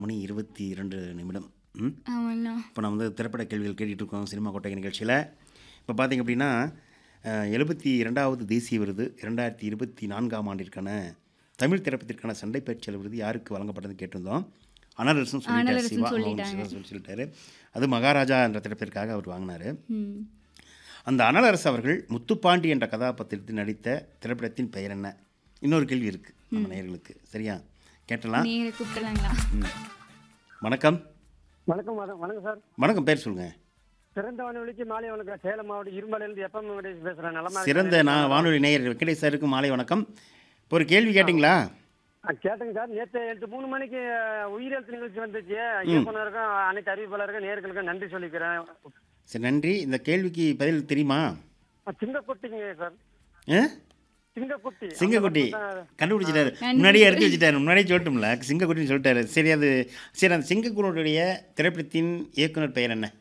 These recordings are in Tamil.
மணி இருபத்தி இரண்டு நிமிடம் ம் ஆமாண்ணா இப்போ நம்ம வந்து திரைப்பட கேள்விகள் கேட்டுட்டு இருக்கோம் சினிமா கொட்டகை நிகழ்ச்சியில் இப்போ பார்த்தீங்க அப்படின்னா எழுபத்தி ரெண்டாவது தேசிய விருது இரண்டாயிரத்தி இருபத்தி நான்காம் ஆண்டிற்கான தமிழ் திரைப்படத்திற்கான சண்டை பயிற்சியல் விருது யாருக்கு வழங்கப்பட்டதுன்னு கேட்டிருந்தோம் அனரசன் சொல்லிட்டார் அனலரசன் சிவா மோகன் சொல்லிட்டாங்க. சிவா சொல்லி சொல்லிட்டாரு அது மகாராஜா என்ற திரைப்படத்திற்காக அவர் வாங்கினார் ம் அந்த அனலரசு அவர்கள் முத்துப்பாண்டி என்ற கதாபாத்திரத்தில் நடித்த திரைப்படத்தின் பெயர் என்ன இன்னொரு கேள்வி இருக்குது நம்ம நேயர்களுக்கு சரியா கேட்டலாம் நேர கூப்பிடலாங்களா ம். வணக்கம் வணக்கம் வணக்கம் வணக்கம் சார் வணக்கம் பேர் சொல்லுங்கள் சிறந்த வானொலிக்கு மாலை வணக்கம் சேலம் மாவட்டம் இருமலையிலிருந்து எப்பம் வெங்கடேஷ் பேசுறேன் நலமா சிறந்த நான் வானொலி நேயர் வெங்கடேஷ் சாருக்கு மாலை வணக்கம் இப்போ ஒரு கேள்வி கேட்டிங்களா ஆ, கேட்டேங்க சார் நேற்று எட்டு மூணு மணிக்கு அஹ், உயிரெழுத்து நிகழ்ச்சி வந்துச்சு இயக்குனருக்கும் அனைத்து அறிவிப்பாளருக்கும் நேர்களுக்கும் நன்றி சொல்லிக்கிறேன் சரி நன்றி இந்த கேள்விக்கு பதில் தெரியுமா ஆ, சிங்கக்குட்டிங்க சார் ஆ சிங்கக்குட்டி சிங்கக்குட்டி அந்த படம் தான். கண்டுபிடிச்சிட்டாரு முன்னாடியே இறக்கி வச்சுட்டாரு முன்னாடியே சொல்லட்டும்ல சிங்கக்குட்டின்னு சொல்லிட்டாரு சரி அது சரி அந்த சிங்கக்குட்டியுடைய திரைப்படத்தின் இயக்குனர் பெயர் என்ன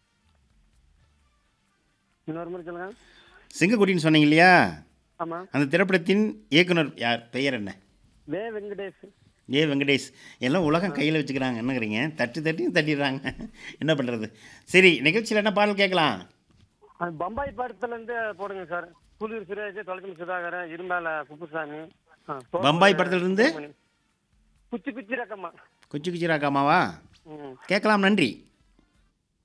இன்னொரு முறை சொல்லுங்க சிங்கக்குட்டின்னு சொன்னீங்க இல்லையா ஆமா அந்த திரைப்படத்தின் இயக்குனர் யார் பெயர் என்ன வே வெங்கடேஷ் ஏ வெங்கடேஷ் எல்லாம் உலகம் கையில் வச்சுக்கிறாங்க என்னங்கிறீங்க தட்டு தட்டியும் தட்டிடுறாங்க என்ன பண்ணுறது சரி நிகழ்ச்சியில் என்ன பாடல் கேட்கலாம் அது பம்பாய் படத்துல இருந்து போடுங்க சார் புலியூர் சுரேஷ் தொலைக்கல் சுதாகரன் இரும்பால குப்புசாமி ஆ, தோப்பு- பம்பாய் படத்திலிருந்து குச்சி குச்சி ரக்கம்மா குச்சி குச்சி ராக்காமாவா ம் கேட்கலாம் நன்றி